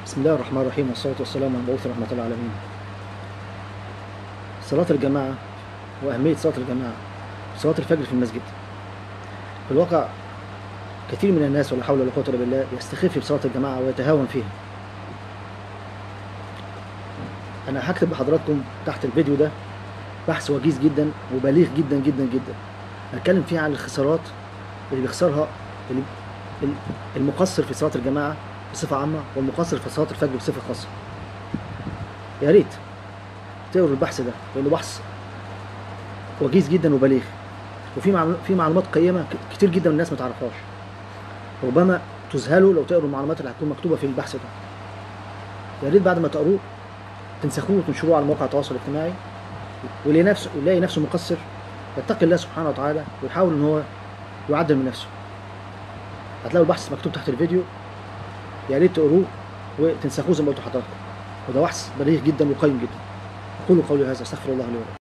بسم الله الرحمن الرحيم والصلاة والسلام على مبعوث رحمة العالمين صلاة الجماعة وأهمية صلاة الجماعة صلاة الفجر في المسجد في الواقع كثير من الناس ولا حول ولا قوة إلا بالله يستخف بصلاة الجماعة ويتهاون فيها أنا هكتب لحضراتكم تحت الفيديو ده بحث وجيز جدا وبليغ جدا جدا جدا هتكلم فيه عن الخسارات اللي بيخسرها اللي المقصر في صلاة الجماعة بصفة عامة والمقصر في صلاة الفجر بصفة خاصة يا ريت تقروا البحث ده لأنه بحث وجيز جدا وبليغ وفي معلو... في معلومات قيمة ك- كتير جدا الناس ما تعرفهاش ربما تذهلوا لو تقروا المعلومات اللي هتكون مكتوبة في البحث ده يا ريت بعد ما تقروه تنسخوه وتنشروه على مواقع التواصل الاجتماعي واللي نفسه يلاقي نفسه مقصر يتقي الله سبحانه وتعالى ويحاول ان هو يعدل من نفسه هتلاقوا البحث مكتوب تحت الفيديو يا ريت تقروه وتنسخوه زي ما قلت لحضراتكم وده بحث بليغ جدا وقيم جدا اقول قولي هذا استغفر الله لي ولكم